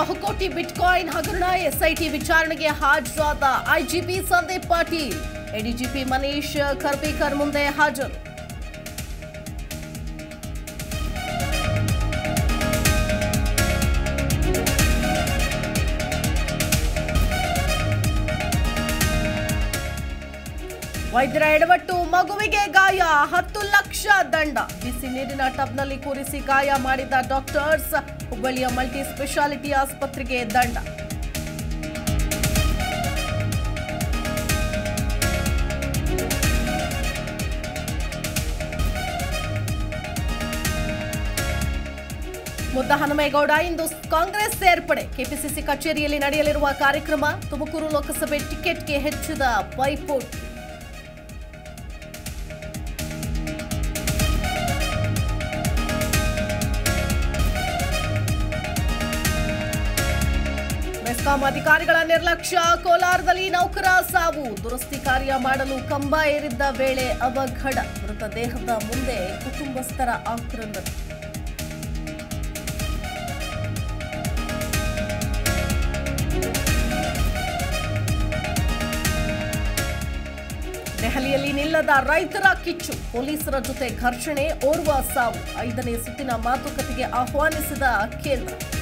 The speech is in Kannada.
ಬಹುಕೋಟಿ ಬಿಟ್ಕಾಯಿನ್ ಹಗರಣ ಎಸ್ಐಟಿ ವಿಚಾರಣೆಗೆ ಹಾಜರಾದ ಐಜಿಪಿ ಸಂದೀಪ್ ಪಾಟೀಲ್ ಎಡಿಜಿಪಿ ಮನೀಶ್ ಖರ್ಬೇಕರ್ ಮುಂದೆ ಹಾಜರು ವೈದ್ಯರ ಎಡವಟ್ಟು ಮಗುವಿಗೆ ಗಾಯ ಹತ್ತು ಲಕ್ಷ ದಂಡ ಬಿಸಿ ನೀರಿನ ಟಬ್ನಲ್ಲಿ ಕೂರಿಸಿ ಗಾಯ ಮಾಡಿದ ಡಾಕ್ಟರ್ಸ್ ಹುಬ್ಬಳ್ಳಿಯ ಮಲ್ಟಿ ಸ್ಪೆಷಾಲಿಟಿ ಆಸ್ಪತ್ರೆಗೆ ದಂಡ ಮುದ್ದ ಹನುಮೇಗೌಡ ಇಂದು ಕಾಂಗ್ರೆಸ್ ಸೇರ್ಪಡೆ ಕೆಪಿಸಿಸಿ ಕಚೇರಿಯಲ್ಲಿ ನಡೆಯಲಿರುವ ಕಾರ್ಯಕ್ರಮ ತುಮಕೂರು ಲೋಕಸಭೆ ಟಿಕೆಟ್ಗೆ ಹೆಚ್ಚಿದ ಪೈಪೋಟಿ ಮೆಸ್ಕಾಂ ಅಧಿಕಾರಿಗಳ ನಿರ್ಲಕ್ಷ್ಯ ಕೋಲಾರದಲ್ಲಿ ನೌಕರ ಸಾವು ದುರಸ್ತಿ ಕಾರ್ಯ ಮಾಡಲು ಕಂಬ ಏರಿದ್ದ ವೇಳೆ ಅವಘಡ ಮೃತದೇಹದ ಮುಂದೆ ಕುಟುಂಬಸ್ಥರ ಆಕ್ರಂದನ ದೆಹಲಿಯಲ್ಲಿ ನಿಲ್ಲದ ರೈತರ ಕಿಚ್ಚು ಪೊಲೀಸರ ಜೊತೆ ಘರ್ಷಣೆ ಓರ್ವ ಸಾವು ಐದನೇ ಸುತ್ತಿನ ಮಾತುಕತೆಗೆ ಆಹ್ವಾನಿಸಿದ ಕೇಂದ್ರ